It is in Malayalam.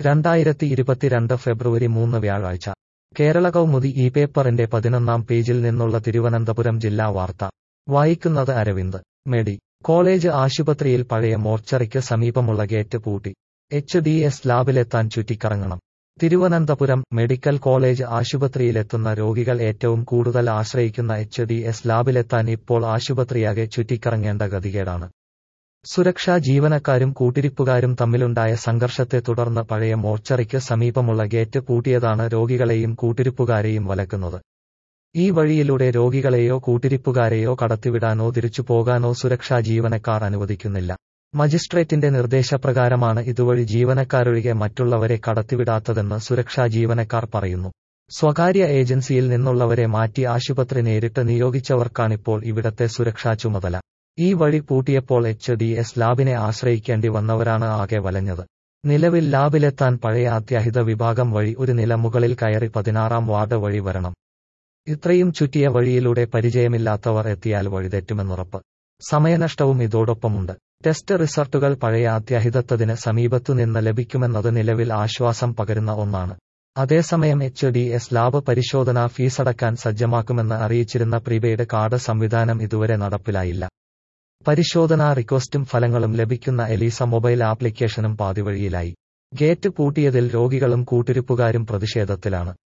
രണ്ടായിരത്തി ഇരുപത്തിരണ്ട് ഫെബ്രുവരി മൂന്ന് വ്യാഴാഴ്ച കേരള കൗമുദി ഈ പേപ്പറിന്റെ പതിനൊന്നാം പേജിൽ നിന്നുള്ള തിരുവനന്തപുരം ജില്ലാ വാർത്ത വായിക്കുന്നത് അരവിന്ദ് മെഡി കോളേജ് ആശുപത്രിയിൽ പഴയ മോർച്ചറിക്ക് സമീപമുള്ള ഗേറ്റ് പൂട്ടി എച്ച് ഡി എസ് ലാബിലെത്താൻ ചുറ്റിക്കറങ്ങണം തിരുവനന്തപുരം മെഡിക്കൽ കോളേജ് ആശുപത്രിയിലെത്തുന്ന രോഗികൾ ഏറ്റവും കൂടുതൽ ആശ്രയിക്കുന്ന എച്ച് ഡി എസ് ലാബിലെത്താൻ ഇപ്പോൾ ആശുപത്രിയാകെ ചുറ്റിക്കറങ്ങേണ്ട ഗതികേടാണ് സുരക്ഷാ ജീവനക്കാരും കൂട്ടിരിപ്പുകാരും തമ്മിലുണ്ടായ സംഘർഷത്തെ തുടർന്ന് പഴയ മോർച്ചറിക്ക് സമീപമുള്ള ഗേറ്റ് പൂട്ടിയതാണ് രോഗികളെയും കൂട്ടിരിപ്പുകാരെയും വലക്കുന്നത് ഈ വഴിയിലൂടെ രോഗികളെയോ കൂട്ടിരിപ്പുകാരെയോ കടത്തിവിടാനോ തിരിച്ചു പോകാനോ സുരക്ഷാ ജീവനക്കാർ അനുവദിക്കുന്നില്ല മജിസ്ട്രേറ്റിന്റെ നിർദ്ദേശപ്രകാരമാണ് ഇതുവഴി ജീവനക്കാരൊഴികെ മറ്റുള്ളവരെ കടത്തിവിടാത്തതെന്ന് സുരക്ഷാ ജീവനക്കാർ പറയുന്നു സ്വകാര്യ ഏജൻസിയിൽ നിന്നുള്ളവരെ മാറ്റി ആശുപത്രി നേരിട്ട് നിയോഗിച്ചവർക്കാണിപ്പോൾ ഇവിടത്തെ സുരക്ഷാ ചുമതല ഈ വഴി പൂട്ടിയപ്പോൾ എച്ച് ഡി എസ് ലാബിനെ ആശ്രയിക്കേണ്ടി വന്നവരാണ് ആകെ വലഞ്ഞത് നിലവിൽ ലാബിലെത്താൻ പഴയ അത്യാഹിത വിഭാഗം വഴി ഒരു നില മുകളിൽ കയറി പതിനാറാം വാർഡ് വഴി വരണം ഇത്രയും ചുറ്റിയ വഴിയിലൂടെ പരിചയമില്ലാത്തവർ എത്തിയാൽ വഴിതെറ്റുമെന്നുറപ്പ് സമയനഷ്ടവും ഇതോടൊപ്പമുണ്ട് ടെസ്റ്റ് റിസൾട്ടുകൾ പഴയ അത്യാഹിതത്തതിന് സമീപത്തുനിന്ന് ലഭിക്കുമെന്നത് നിലവിൽ ആശ്വാസം പകരുന്ന ഒന്നാണ് അതേസമയം എച്ച് ഡി എസ് ലാബ് പരിശോധനാ ഫീസടക്കാൻ സജ്ജമാക്കുമെന്ന് അറിയിച്ചിരുന്ന പ്രീപെയ്ഡ് കാർഡ് സംവിധാനം ഇതുവരെ നടപ്പിലായില്ല പരിശോധനാ റിക്വസ്റ്റും ഫലങ്ങളും ലഭിക്കുന്ന എലീസ മൊബൈൽ ആപ്ലിക്കേഷനും പാതിവഴിയിലായി ഗേറ്റ് പൂട്ടിയതിൽ രോഗികളും കൂട്ടിരിപ്പുകാരും പ്രതിഷേധത്തിലാണ്